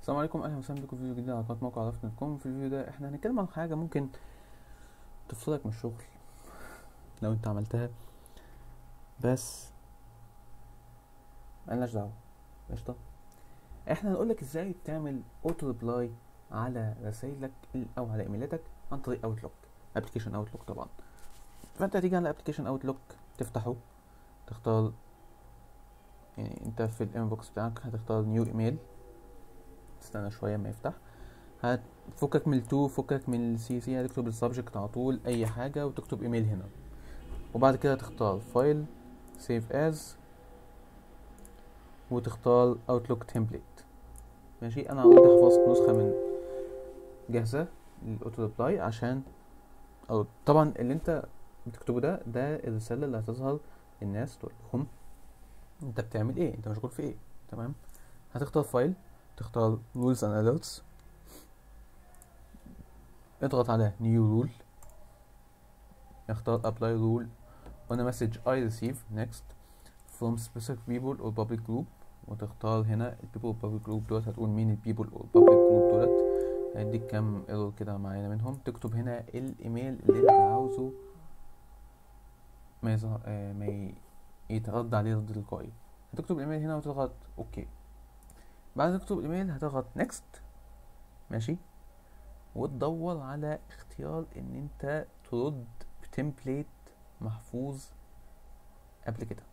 السلام عليكم اهلا وسهلا بكم في فيديو جديد على قناه موقع عرفنا لكم في الفيديو ده احنا هنتكلم عن حاجه ممكن تفصلك من الشغل لو انت عملتها بس ملناش دعوه قشطه احنا هنقولك ازاي تعمل اوتو ريبلاي على رسايلك او على ايميلاتك عن طريق اوتلوك ابلكيشن اوتلوك طبعا فانت هتيجي على ابلكيشن اوتلوك تفتحه تختار يعني انت في الانبوكس بتاعك هتختار نيو ايميل تستنى شويه ما يفتح هتفكك من التو فكك من السي سي هتكتب السبجكت على طول اي حاجه وتكتب ايميل هنا وبعد كده تختار فايل سيف از وتختار اوتلوك تمبليت ماشي انا اوريدي حفظت نسخه من جاهزه للاوتو ريبلاي عشان او طبعا اللي انت بتكتبه ده ده الرساله اللي هتظهر للناس تقول لهم انت بتعمل ايه انت مشغول في ايه تمام هتختار فايل تختار rules and alerts اضغط على new rule اختار apply rule on a message I receive next from specific people or public group وتختار هنا ال people or public group دولت هتقول مين ال people or public group دولت هيديك كام ايرور كده معينة منهم تكتب هنا الايميل اللي انت عاوزه ما يظهر آه ما يترد عليه رد تلقائي هتكتب الايميل هنا وتضغط اوكي بعد ما تكتب الايميل هتضغط نيكست ماشي وتدور على اختيار ان انت ترد بتمبليت محفوظ قبل كده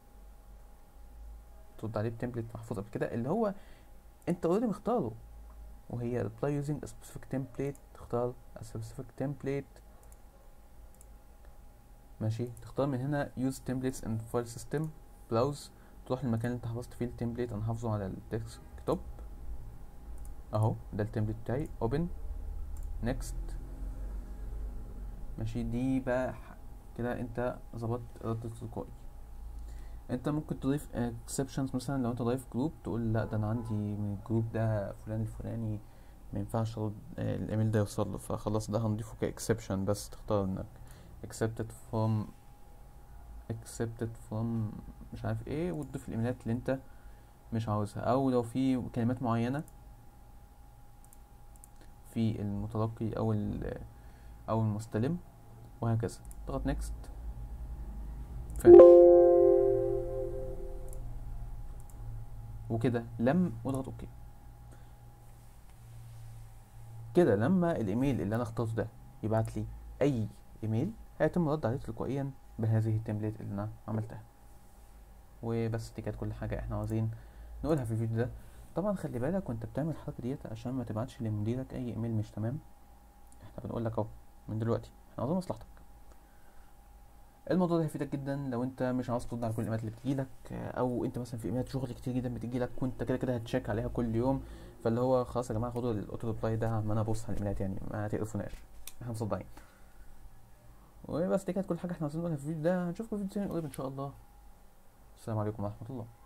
ترد عليه بتمبليت محفوظ قبل كده اللي هو انت اوريدي مختاره وهي reply using a specific template تختار a specific template ماشي تختار من هنا use templates in file system browse تروح المكان اللي انت حفظت فيه التمبليت انا حافظه على الديسك توب اهو ده التمبليت بتاعي open next ماشي دي بقى كده انت ظبطت رد تلقائي انت ممكن تضيف exceptions مثلا لو انت ضايف جروب تقول لا ده انا عندي من الجروب ده فلان الفلاني ما ينفعش الايميل ده يوصل له فخلاص ده هنضيفه كاكسبشن بس تختار انك accepted from accepted from مش عارف ايه وتضيف الايميلات اللي انت مش عاوزها او لو في كلمات معينة في المتلقي او او المستلم وهكذا تضغط next finish وكده لم واضغط اوكي كده لما الايميل اللي انا اخترته ده يبعت لي اي ايميل هيتم الرد عليه تلقائيا بهذه التمبليت اللي انا عملتها وبس دي كانت كل حاجه احنا عاوزين نقولها في الفيديو ده طبعا خلي بالك وانت بتعمل الحركه ديت عشان ما تبعتش لمديرك اي ايميل مش تمام احنا بنقول لك اهو من دلوقتي احنا عاوزين مصلحتك الموضوع ده هيفيدك جدا لو انت مش عاوز ترد على كل الايميلات اللي بتجيلك او انت مثلا في ايميلات شغل كتير جدا بتجيلك وانت كده كده هتشيك عليها كل يوم فاللي هو خلاص يا جماعه خدوا الاوتو ريبلاي ده عم انا ابص على الايميلات يعني ما تقرفوناش احنا مصدعين وبس دي كانت كل حاجه احنا عاوزين نقولها في الفيديو ده هنشوفكم في فيديو تاني قريب ان شاء الله السلام عليكم ورحمه الله